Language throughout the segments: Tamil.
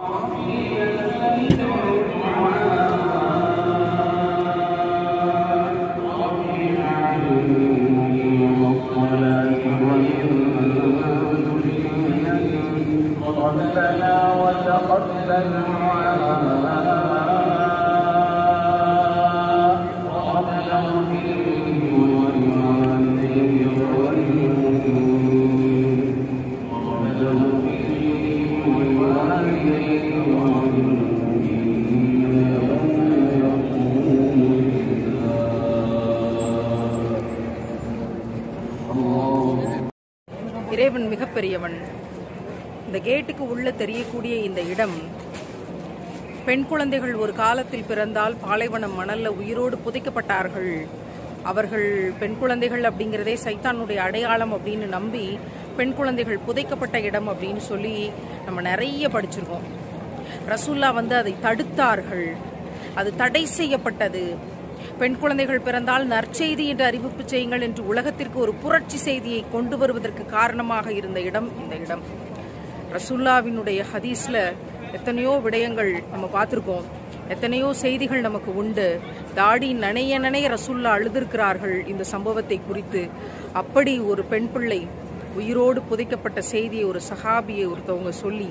ربنا وتقبل دعاء ربنا اغفر لي ولوالدي وللمؤمنين ربنا اغفر لي ولوالدي وللمؤمنين يوم يقوم الحساب الله இறைவன் மிகப்பெரியவன் இந்த கேட்டுக்கு உள்ள தெரியக்கூடிய இந்த இடம் பெண் குழந்தைகள் ஒரு காலத்தில் பிறந்தால் பாலைவனம் மணல்ல உயிரோடு புதைக்கப்பட்டார்கள் அவர்கள் பெண் குழந்தைகள் அப்படிங்கிறதே சைத்தானுடைய அடையாளம் அப்படின்னு நம்பி பெண் குழந்தைகள் புதைக்கப்பட்ட இடம் அப்படின்னு சொல்லி நம்ம நிறைய படிச்சிருக்கோம் ரசூல்லா வந்து அதை தடுத்தார்கள் அது தடை செய்யப்பட்டது பெண் குழந்தைகள் பிறந்தால் நற்செய்தி என்று அறிவிப்பு செய்யுங்கள் என்று உலகத்திற்கு ஒரு புரட்சி செய்தியை கொண்டு வருவதற்கு காரணமாக இருந்த இடம் இந்த இடம் ரசுல்லாவினுடைய ஹதீஸ்ல எத்தனையோ விடயங்கள் நம்ம பார்த்துருக்கோம் எத்தனையோ செய்திகள் நமக்கு உண்டு தாடி நனைய நனைய ரசுல்லா அழுதிருக்கிறார்கள் இந்த சம்பவத்தை குறித்து அப்படி ஒரு பெண் பிள்ளை உயிரோடு புதைக்கப்பட்ட செய்தியை ஒரு சஹாபியை ஒருத்தவங்க சொல்லி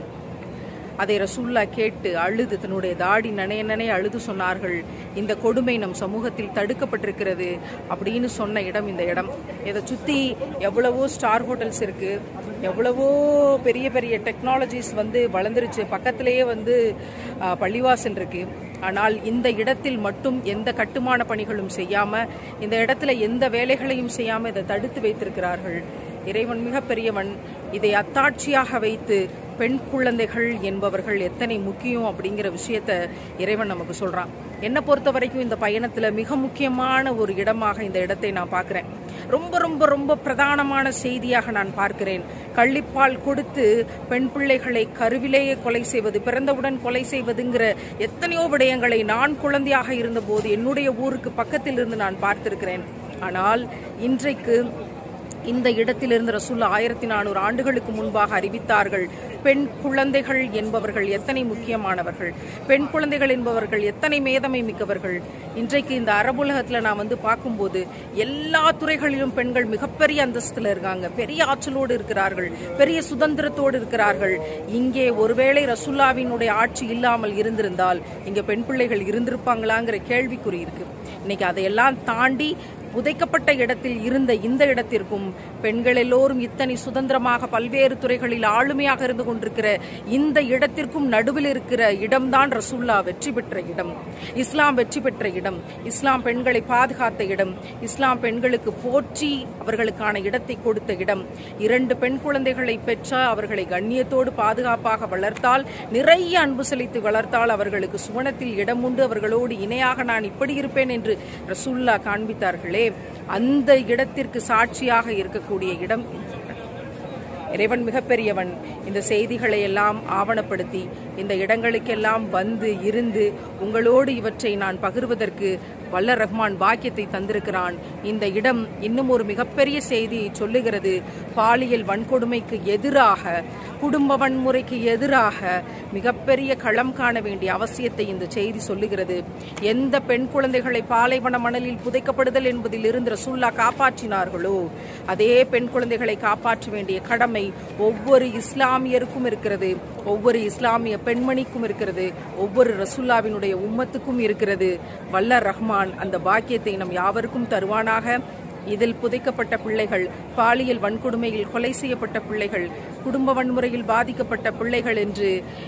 அதை ரசூல்லா கேட்டு அழுது தன்னுடைய தாடி நனைய நனைய அழுது சொன்னார்கள் இந்த கொடுமை நம் சமூகத்தில் தடுக்கப்பட்டிருக்கிறது அப்படின்னு சொன்ன இடம் இந்த இடம் இதை சுற்றி எவ்வளவோ ஸ்டார் ஹோட்டல்ஸ் இருக்கு எவ்வளவோ பெரிய பெரிய டெக்னாலஜிஸ் வந்து வளர்ந்துருச்சு பக்கத்திலேயே வந்து ஆ, பள்ளிவாசல் இருக்கு ஆனால் இந்த இடத்தில் மட்டும் எந்த கட்டுமான பணிகளும் செய்யாம இந்த இடத்துல எந்த வேலைகளையும் செய்யாம இதை தடுத்து வைத்திருக்கிறார்கள் இறைவன் மிக பெரியவன் இதை அத்தாட்சியாக வைத்து பெண் குழந்தைகள் என்பவர்கள் எத்தனை முக்கியம் அப்படிங்கிற விஷயத்த இறைவன் நமக்கு சொல்றான் என்னை பொறுத்த வரைக்கும் இந்த பயணத்துல மிக முக்கியமான ஒரு இடமாக இந்த இடத்தை நான் பார்க்கிறேன் ரொம்ப ரொம்ப ரொம்ப பிரதானமான செய்தியாக நான் பார்க்கிறேன் கள்ளிப்பால் கொடுத்து பெண் பிள்ளைகளை கருவிலேயே கொலை செய்வது பிறந்தவுடன் கொலை செய்வதுங்கிற எத்தனையோ விடயங்களை நான் குழந்தையாக இருந்தபோது என்னுடைய ஊருக்கு பக்கத்தில் இருந்து நான் பார்த்திருக்கிறேன் ஆனால் இன்றைக்கு இந்த இடத்திலிருந்து ரசூல்லா ஆயிரத்தி நானூறு ஆண்டுகளுக்கு முன்பாக அறிவித்தார்கள் பெண் குழந்தைகள் என்பவர்கள் எத்தனை முக்கியமானவர்கள் பெண் குழந்தைகள் என்பவர்கள் எத்தனை மேதமை மிக்கவர்கள் இன்றைக்கு இந்த அரபுலகத்துல நான் வந்து பார்க்கும்போது எல்லா துறைகளிலும் பெண்கள் மிகப்பெரிய அந்தஸ்துல இருக்காங்க பெரிய ஆற்றலோடு இருக்கிறார்கள் பெரிய சுதந்திரத்தோடு இருக்கிறார்கள் இங்கே ஒருவேளை ரசூல்லாவினுடைய ஆட்சி இல்லாமல் இருந்திருந்தால் இங்க பெண் பிள்ளைகள் இருந்திருப்பாங்களாங்கிற கேள்விக்குறி இருக்கு இன்னைக்கு அதையெல்லாம் தாண்டி புதைக்கப்பட்ட இடத்தில் இருந்த இந்த இடத்திற்கும் பெண்கள் எல்லோரும் இத்தனை சுதந்திரமாக பல்வேறு துறைகளில் ஆளுமையாக இருந்து கொண்டிருக்கிற இந்த இடத்திற்கும் நடுவில் இருக்கிற இடம்தான் ரசூல்லா வெற்றி பெற்ற இடம் இஸ்லாம் வெற்றி பெற்ற இடம் இஸ்லாம் பெண்களை பாதுகாத்த இடம் இஸ்லாம் பெண்களுக்கு போற்றி அவர்களுக்கான இடத்தை கொடுத்த இடம் இரண்டு பெண் குழந்தைகளை பெற்ற அவர்களை கண்ணியத்தோடு பாதுகாப்பாக வளர்த்தால் நிறைய அன்பு செலுத்தி வளர்த்தால் அவர்களுக்கு சுவனத்தில் இடம் உண்டு அவர்களோடு இணையாக நான் இப்படி இருப்பேன் என்று ரசூல்லா காண்பித்தார்களே அந்த இடத்திற்கு சாட்சியாக இருக்கக்கூடிய இடம் இந்த இடம். இறைவன் மிகப்பெரியவன் இந்த செய்திகளை எல்லாம் ஆவணப்படுத்தி இந்த இடங்களுக்கெல்லாம் வந்து இருந்து உங்களோடு இவற்றை நான் பகிர்வதற்கு வல்ல ரஹ்மான் பாக்கியத்தை தந்திருக்கிறான் இந்த இடம் இன்னும் ஒரு மிகப்பெரிய செய்தியை சொல்லுகிறது பாலியல் வன்கொடுமைக்கு எதிராக குடும்ப வன்முறைக்கு எதிராக மிகப்பெரிய களம் காண வேண்டிய அவசியத்தை இந்த செய்தி சொல்லுகிறது எந்த பெண் குழந்தைகளை பாலைவன மணலில் புதைக்கப்படுதல் என்பதில் இருந்து ரசூல்லா காப்பாற்றினார்களோ அதே பெண் குழந்தைகளை காப்பாற்ற வேண்டிய கடமை ஒவ்வொரு இஸ்லாமியருக்கும் இருக்கிறது ஒவ்வொரு இஸ்லாமிய பெண்மணிக்கும் இருக்கிறது ஒவ்வொரு ரசூல்லாவினுடைய உம்மத்துக்கும் இருக்கிறது வல்ல ரஹ்மான் அந்த பாக்கியத்தை நம் யாவருக்கும் தருவானாக இதில் புதைக்கப்பட்ட பிள்ளைகள் பாலியல் வன்கொடுமையில் கொலை செய்யப்பட்ட பிள்ளைகள் குடும்ப வன்முறையில் பாதிக்கப்பட்ட பிள்ளைகள் என்று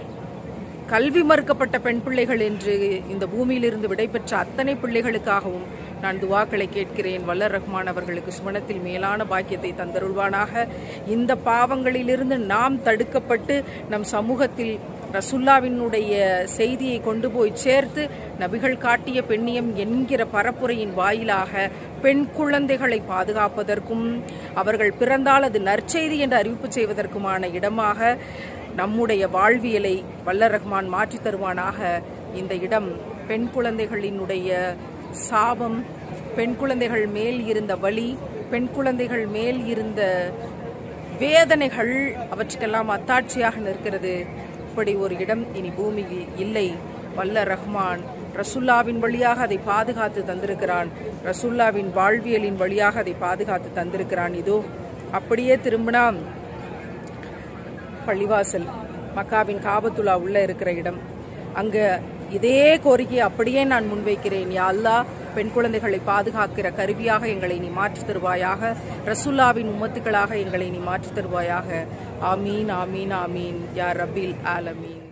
கல்வி மறுக்கப்பட்ட பெண் பிள்ளைகள் என்று இந்த பூமியிலிருந்து விடைபெற்ற அத்தனை பிள்ளைகளுக்காகவும் நான் துவாக்களை கேட்கிறேன் வல்ல ரஹ்மான் அவர்களுக்கு சுவனத்தில் மேலான பாக்கியத்தை தந்தருள்வானாக இந்த பாவங்களிலிருந்து நாம் தடுக்கப்பட்டு நம் சமூகத்தில் ரசுல்லாவினுடைய செய்தியை கொண்டு போய் சேர்த்து நபிகள் காட்டிய பெண்ணியம் என்கிற பரப்புரையின் வாயிலாக பெண் குழந்தைகளை பாதுகாப்பதற்கும் அவர்கள் பிறந்தால் அது நற்செய்தி என்று அறிவிப்பு செய்வதற்குமான இடமாக நம்முடைய வாழ்வியலை வல்ல ரஹ்மான் மாற்றித் தருவானாக இந்த இடம் பெண் குழந்தைகளினுடைய சாபம் பெண் குழந்தைகள் மேல் இருந்த வலி பெண் குழந்தைகள் மேல் இருந்த வேதனைகள் அவற்றுக்கெல்லாம் அத்தாட்சியாக நிற்கிறது அப்படி ஒரு இடம் இனி பூமியில் இல்லை வல்ல ரஹ்மான் ரசுல்லாவின் வழியாக அதை பாதுகாத்து தந்திருக்கிறான் ரசுல்லாவின் வாழ்வியலின் வழியாக அதை பாதுகாத்து தந்திருக்கிறான் இதோ அப்படியே திரும்பினா பள்ளிவாசல் மக்காவின் காபத்துலா உள்ள இருக்கிற இடம் அங்க இதே கோரிக்கையை அப்படியே நான் முன்வைக்கிறேன் யா அல்லாஹ் பெண் குழந்தைகளை பாதுகாக்கிற கருவியாக எங்களை நீ மாற்றித் தருவாயாக ரசுல்லாவின் உம்மத்துக்களாக எங்களை நீ மாற்றித் தருவாயாக ஆமீன் ஆமீன் ஆமீன் யா ரபில் ஆலமீன்